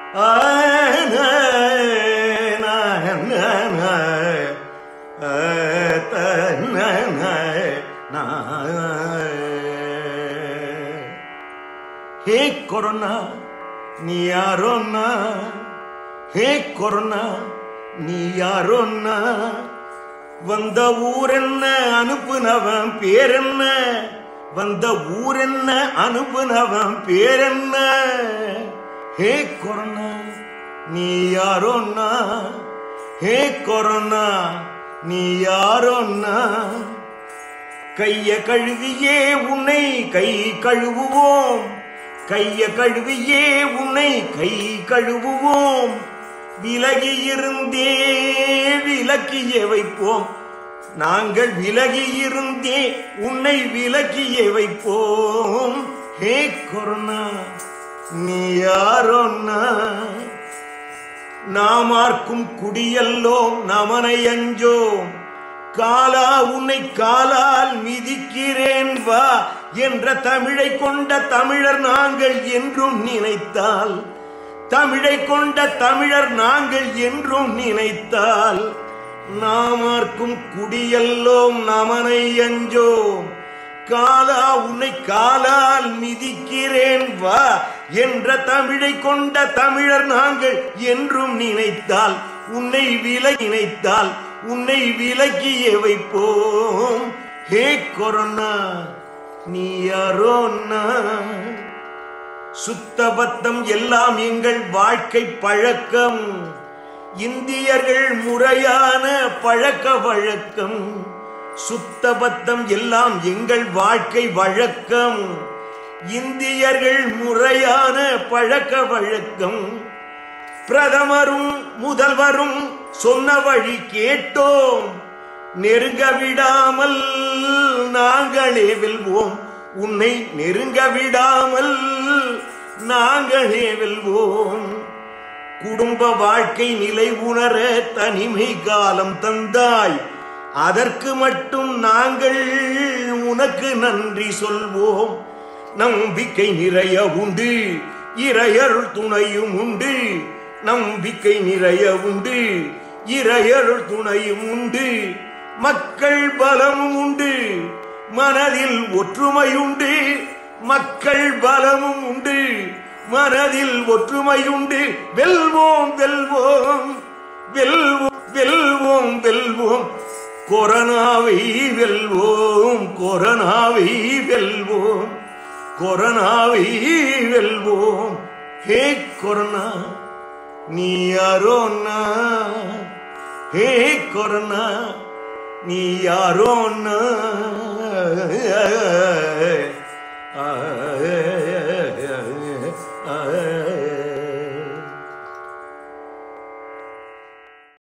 ஹே corona நீ யாரோன்னா ஹே corona நீ யாரோன்னா வந்த ஊர் என்ன அனுப்புனவன் பேர் என்ன வந்த ஊர் என்ன அனுப்புனவன் பேர் என்ன ஹே கொரோனா நீ யாரோன்னா ஹே கொரோனா நீ யாரோன்னா கைய கழுவியே உன்னை கை கழுவுவோம் கைய கழுவியே உன்னை கை கழுவுவோம் விலகி இருந்தே விலக்கிய வைப்போம் நாங்கள் விலகி இருந்தே உன்னை விலக்கிய வைப்போம் ஹே கொரோனா நீ யாரோன்னா நாமார்க்கும் குடியல்லோம் நமனை அஞ்சோம் காலா உன்னை காலால் மிதிக்கிறேன் வா என்ற தமிழை கொண்ட தமிழர் நாங்கள் என்றும் நினைத்தால் தமிழை கொண்ட தமிழர் நாங்கள் என்றும் நினைத்தால் நாமார்க்கும் குடியல்லோம் நமனை அஞ்சோம் காலா உன்னை காலால் மிதிக்கிறேன் வா என்ற தமிழை கொண்ட தமிழர் நாங்கள் என்றும் நினைத்தால் உன்னை விலை நினைத்தால் உன்னை விலக்கிய வைப்போம் ஹே கொரோனா நீ யாரோன்னா சுத்தபத்தம் எல்லாம் எங்கள் வாழ்க்கை பழக்கம் இந்தியர்கள் முறையான பழக்க வழக்கம் சுத்தபத்தம் எல்லாம் எங்கள் வாழ்க்கை வழக்கம் இந்தியர்கள் முறையான பழக்க வழக்கம் பிரதமரும் முதல்வரும் சொன்ன வழி கேட்டோம் நெருங்க விடாமல் நாங்களே வெல்வோம் உன்னை நெருங்க விடாமல் நாங்களே வெல்வோம் குடும்ப வாழ்க்கை நிலை உணர தனிமை காலம் தந்தாய் அதற்கு மட்டும் நாங்கள் உனக்கு நன்றி சொல்வோம் நம்பிக்கை நிறைய உண்டு இறையருள் துணையும் உண்டு நம்பிக்கை நிறைய உண்டு இறையருள் துணையும் உண்டு மக்கள் பலமும் உண்டு மனதில் ஒற்றுமையுண்டு மக்கள் பலமும் உண்டு மனதில் ஒற்றுமையுண்டு வெல்வோம் வெல்வோம் வெல்வோம் வெல்வோம் வெல்வோம் கொரோனாவை வெல்வோம் கொரோனாவை வெல்வோம் கொரோனாவை வெல்வோம் ஹே கொரோனா நீ யாரோன்னா ஹே கொரோனா நீ யாரோன்னா ஆ